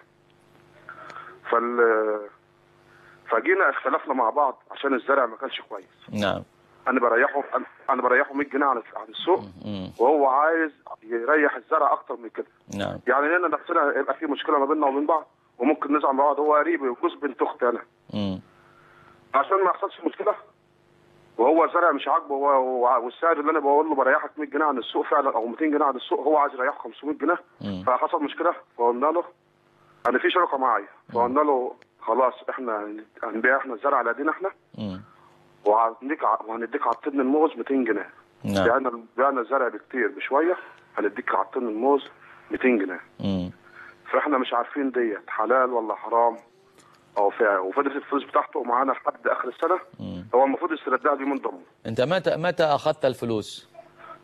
فال فجينا اختلفنا مع بعض عشان الزرع ما كانش كويس نعم انا بريحه أنا- انا بريحه 100 جنيه عن عن السوق مم. وهو عايز يريح الزرع اكتر من كده نعم يعني هنا نفسنا يبقى في مشكله ما بيننا وبين بعض وممكن نزعل مع بعض هو قريبي وجوز بنت اختي انا مم. عشان ما يحصلش مشكله وهو زرع مش عاجبه هو هو- والسعر اللي انا بقول له بريحك 100 جنيه عن السوق فعلا او 200 جنيه عن السوق هو عايز يريحه 500 جنيه مم. فحصل مشكله فقلنا له انا في شركه معايا فقلنا له خلاص احنا هنبيع احنا الزرع على ايدينا احنا مم. وهنديك ع- وهنديك على الطن الموز 200 جنيه نعم بعنا بعنا الزرع بكتير بشويه هنديك على الطن الموز 200 جنيه مم. فاحنا مش عارفين ديت حلال ولا حرام او فعل وفضلت الفلوس بتاعته معانا لحد اخر السنه مم. هو المفروض يستردها دي من ضمن انت متى متى اخذت الفلوس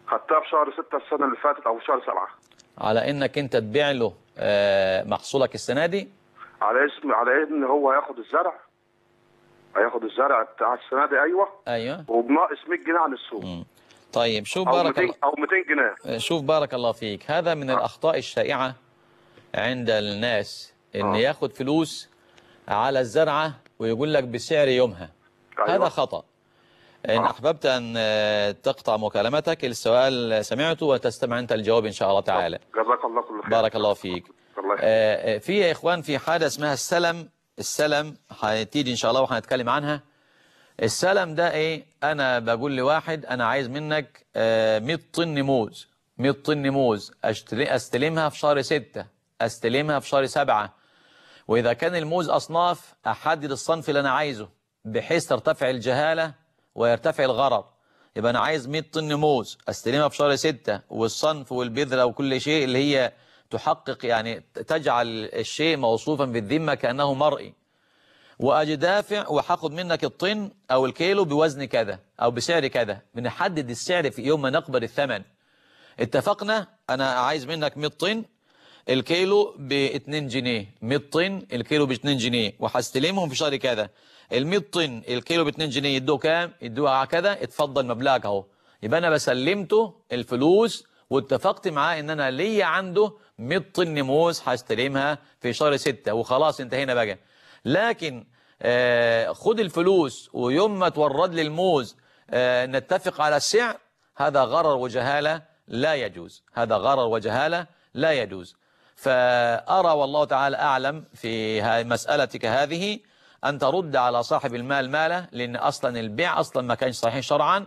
خدتها في شهر ستة السنة اللي فاتت أو في شهر سبعة على انك انت تبيع له آه، محصولك السنة دي على اسم على إن هو هياخد الزرع هياخد الزرع بتاع السنة دي أيوه ايوه وبناقص 100 جنيه عن السوق مم. طيب شوف أو بارك 200 الله أو 200 جنيه شوف بارك الله فيك هذا من الأخطاء الشائعة عند الناس إن آه. ياخد فلوس على الزرعة ويقول لك بسعر يومها أيوة. هذا خطأ إن آه. أحببت أن آه، تقطع مكالمتك السؤال سمعته وتستمع أنت الجواب إن شاء الله تعالى جزاك الله كل خير بارك الله فيك الله يخليك. آه، آه، في يا إخوان في حاجة اسمها السلم السلم هتيجي إن شاء الله وهنتكلم عنها السلم ده إيه أنا بقول لواحد أنا عايز منك آه، 100 طن موز 100 طن موز أشتري أستلمها في شهر ستة أستلمها في شهر سبعة وإذا كان الموز أصناف أحدد الصنف اللي أنا عايزه بحيث ترتفع الجهالة ويرتفع الغرر يبقى أنا عايز 100 طن موز أستلمها في شهر ستة والصنف والبذرة وكل شيء اللي هي تحقق يعني تجعل الشيء موصوفا بالذمة كأنه مرئي واجي دافع وهاخد منك الطن او الكيلو بوزن كذا او بسعر كذا بنحدد السعر في يوم ما نقبل الثمن اتفقنا انا عايز منك 100 طن الكيلو ب 2 جنيه 100 طن الكيلو ب 2 جنيه وهستلمهم في شهر كذا ال 100 طن الكيلو ب 2 جنيه يدوه كام يدوه على كذا اتفضل مبلغك اهو يبقى انا بسلمته الفلوس واتفقت معاه ان انا ليا عنده 100 طن موز هستلمها في شهر 6 وخلاص انتهينا بقى لكن آه خد الفلوس ويوم ما تورد لي الموز آه نتفق على السعر هذا غرر وجهالة لا يجوز هذا غرر وجهالة لا يجوز فأرى والله تعالى أعلم في ها- مسألتك هذه أن ترد على صاحب المال ماله لأن أصلا البيع أصلا ما كانش صحيح شرعا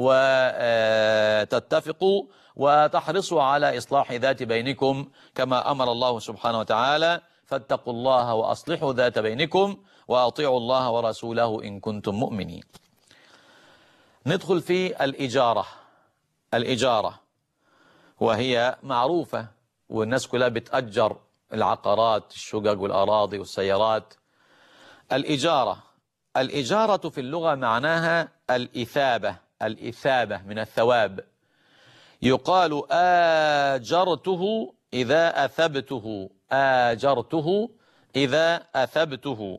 وتتفقوا وتحرصوا على إصلاح ذات بينكم كما أمر الله سبحانه وتعالى فاتقوا الله وأصلحوا ذات بينكم وأطيعوا الله ورسوله إن كنتم مؤمنين ندخل في الإجارة الإجارة وهي معروفة والناس كلها بتأجر العقارات الشقق والأراضي والسيارات الإجارة الإجارة في اللغة معناها الإثابة الإثابة من الثواب يقال آجرته إذا أثبته آجرته إذا أثبته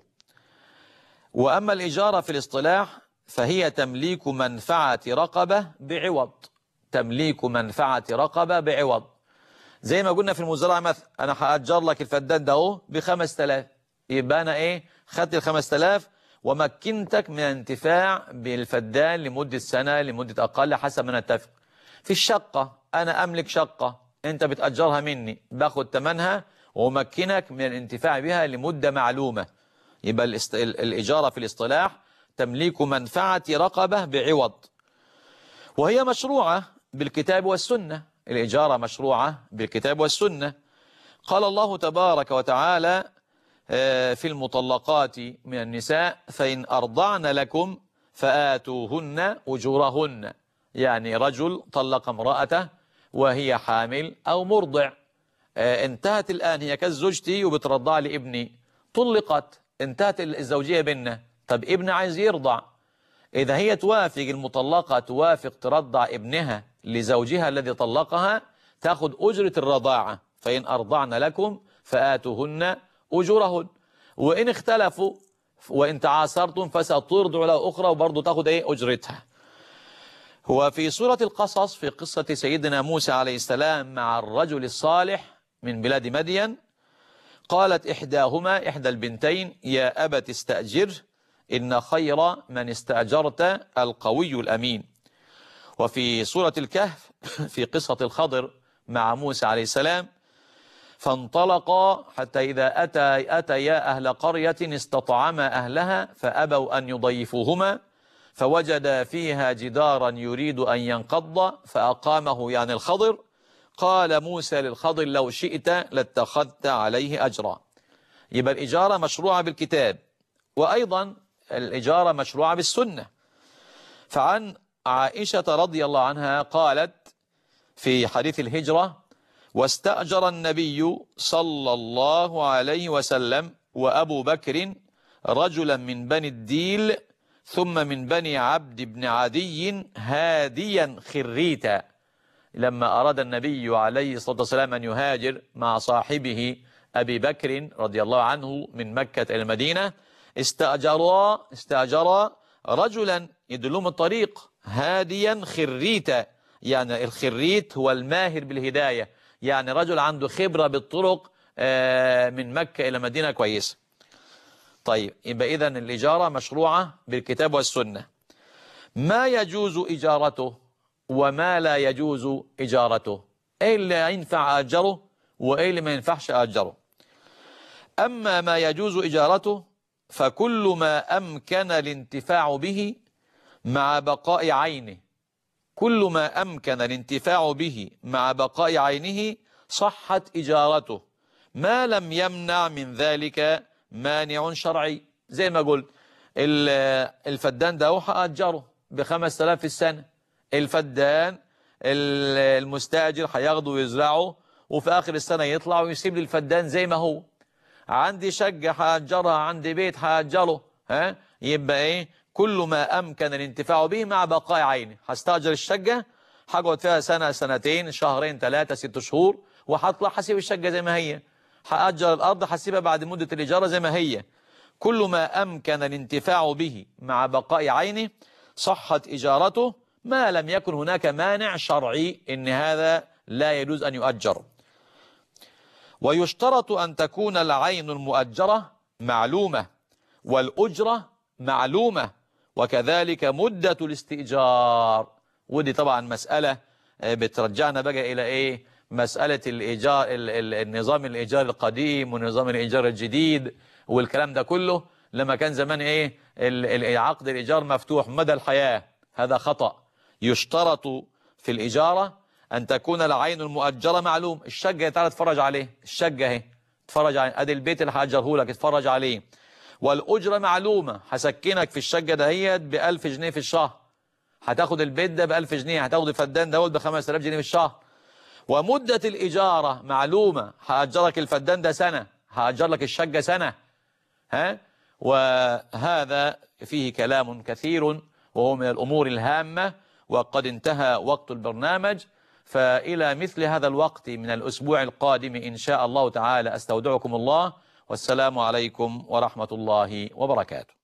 وأما الإجارة في الاصطلاح فهي تمليك منفعة رقبة بعوض تمليك منفعة رقبة بعوض زي ما قلنا في المزرعة مثلا أنا هأجر لك الفدان ده اهو ب 5000 يبقى أنا إيه خدت ال 5000 ومكنتك من الانتفاع بالفدان لمدة سنة لمدة أقل حسب ما نتفق في الشقة أنا أملك شقة أنت بتأجرها مني باخد ثمنها ومكنك من الانتفاع بها لمدة معلومة يبقى الاست... ال- الإجارة في الاصطلاح تمليك منفعة رقبة بعوض وهي مشروعة بالكتاب والسنة الإجارة مشروعة بالكتاب والسنة قال الله تبارك وتعالى آه، في المطلقات من النساء فإن أرضعن لكم فآتوهن أجورهن يعني رجل طلق امرأته وهي حامل أو مرضع آه، انتهت الآن هي كالزوجتي وبترضع لابني طلقت انتهت الزوجية بيننا طب ابن عايز يرضع إذا هي توافق المطلقة توافق ترضع ابنها لزوجها الذي طلقها تأخذ أجرة الرضاعة فإن أرضعن لكم فآتوهن أجورهن وإن اختلفوا وإن تعاصرتم فسترضع له أخرى وبرضه تأخذ إيه أجرتها وفي سورة القصص في قصة سيدنا موسى عليه السلام مع الرجل الصالح من بلاد مدين قالت إحداهما إحدى البنتين يا أبت استأجر إن خير من استأجرت القوي الأمين وفي سورة الكهف في قصة الخضر مع موسى عليه السلام فانطلقا حتى إذا أتى أتيا أهل قرية استطعما أهلها فأبوا أن يضيفوهما فوجد فيها جدارا يريد أن ينقض فأقامه يعني الخضر قال موسى للخضر لو شئت لاتخذت عليه أجرا يبقى الإجارة مشروعة بالكتاب وأيضا الإجارة مشروعة بالسنة فعن عائشة رضي الله عنها قالت في حديث الهجرة واستأجر النبي صلى الله عليه وسلم وأبو بكر رجلا من بني الديل ثم من بني عبد بن عدي هاديا خريتا لما أراد النبي عليه الصلاة والسلام أن يهاجر مع صاحبه أبي بكر رضي الله عنه من مكة إلى المدينة استأجرا استأجرا رجلا يدلهم الطريق هاديا خريتا يعني الخريت هو الماهر بالهداية يعني رجل عنده خبرة بالطرق آه، من مكة إلى مدينة كويسة طيب يبقى إذا الإجارة مشروعة بالكتاب والسنة ما يجوز إجارته وما لا يجوز إجارته إيه اللي ينفع أجره وإيه اللي ما ينفعش أجره أما ما يجوز إجارته فكل ما أمكن الانتفاع به مع بقاء عينه كل ما أمكن الانتفاع به مع بقاء عينه صحت إجارته ما لم يمنع من ذلك مانع شرعي زي ما قلت ال- الفدان ده هأجره بخمس آلاف في السنة الفدان ال- المستأجر هياخده ويزرعه وفي آخر السنة يطلع ويسيب لي الفدان زي ما هو عندي شقة هأجرها عندي بيت هأجره ها يبقى ايه كل ما أمكن الانتفاع به مع بقاء عينه هستأجر الشقة هقعد فيها سنة سنتين شهرين ثلاثة ست شهور وهطلع هسيب الشقة زي ما هي هأجر الأرض هسيبها بعد مدة الإجارة زي ما هي كل ما أمكن الانتفاع به مع بقاء عينه صحت إجارته ما لم يكن هناك مانع شرعي إن هذا لا يجوز أن يؤجر ويشترط أن تكون العين المؤجرة معلومة والأجرة معلومة وكذلك مدة الاستئجار ودي طبعا مسألة آه، بترجعنا بقى إلى إيه مسألة الإيجار ال- ال- النظام الإيجار القديم ونظام الإيجار الجديد والكلام ده كله لما كان زمان إيه ال- ال- عقد الإيجار مفتوح مدى الحياة هذا خطأ يشترط في الإجارة أن تكون العين المؤجرة معلوم الشقة تعالى اتفرج عليه الشقة اهي اتفرج عليه ادي البيت اللي هأجره لك اتفرج عليه والأجرة معلومة هسكنك في الشقة دهيت ب 1000 جنيه في الشهر هتاخد البيت ده ب 1000 جنيه هتاخد الفدان دوت ب 5000 جنيه في الشهر ومدة الإجارة معلومة هأجرك الفدان ده سنة هأجر لك الشقة سنة ها وهذا فيه كلام كثير وهو من الأمور الهامة وقد انتهى وقت البرنامج فإلى مثل هذا الوقت من الأسبوع القادم إن شاء الله تعالى أستودعكم الله والسلام عليكم ورحمة الله وبركاته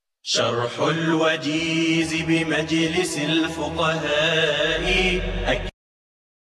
شرح الوجيز بمجلس الفقهاء